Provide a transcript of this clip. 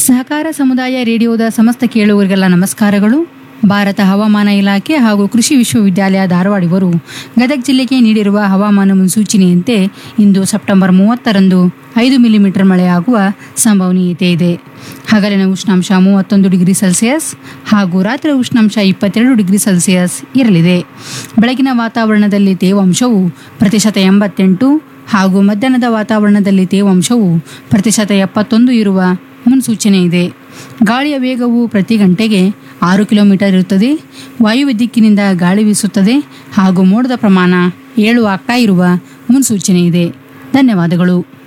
ಸಹಕಾರ ಸಮುದಾಯ ರೇಡಿಯೋದ ಸಮಸ್ತ ಕೇಳುವರಿಗೆಲ್ಲ ನಮಸ್ಕಾರಗಳು ಭಾರತ ಹವಾಮಾನ ಇಲಾಖೆ ಹಾಗೂ ಕೃಷಿ ವಿಶ್ವವಿದ್ಯಾಲಯ ಧಾರವಾಡ ಇವರು ಗದಗ ಜಿಲ್ಲೆಗೆ ನೀಡಿರುವ ಹವಾಮಾನ ಮುನ್ಸೂಚನೆಯಂತೆ ಇಂದು ಸೆಪ್ಟೆಂಬರ್ ಮೂವತ್ತರಂದು ಐದು ಮಿಲಿಮೀಟರ್ ಮಳೆಯಾಗುವ ಸಂಭವನೀಯತೆ ಇದೆ ಹಗಲಿನ ಉಷ್ಣಾಂಶ ಮೂವತ್ತೊಂದು ಡಿಗ್ರಿ ಸೆಲ್ಸಿಯಸ್ ಹಾಗೂ ರಾತ್ರಿ ಉಷ್ಣಾಂಶ ಇಪ್ಪತ್ತೆರಡು ಡಿಗ್ರಿ ಸೆಲ್ಸಿಯಸ್ ಇರಲಿದೆ ಬೆಳಗಿನ ವಾತಾವರಣದಲ್ಲಿ ತೇವಾಂಶವು ಪ್ರತಿಶತ ಎಂಬತ್ತೆಂಟು ಹಾಗೂ ಮಧ್ಯಾಹ್ನದ ವಾತಾವರಣದಲ್ಲಿ ತೇವಾಂಶವು ಪ್ರತಿಶತ ಎಪ್ಪತ್ತೊಂದು ಇರುವ ಮುನ್ಸೂಚನೆ ಇದೆ ಗಾಳಿಯ ವೇಗವು ಪ್ರತಿ ಗಂಟೆಗೆ ಆರು ಕಿಲೋಮೀಟರ್ ಇರುತ್ತದೆ ವಾಯುವ್ಯ ದಿಕ್ಕಿನಿಂದ ಗಾಳಿ ಬೀಸುತ್ತದೆ ಹಾಗೂ ಮೋಡದ ಪ್ರಮಾಣ ಏಳು ಆಗ್ತಾ ಇರುವ ಮುನ್ಸೂಚನೆ ಇದೆ ಧನ್ಯವಾದಗಳು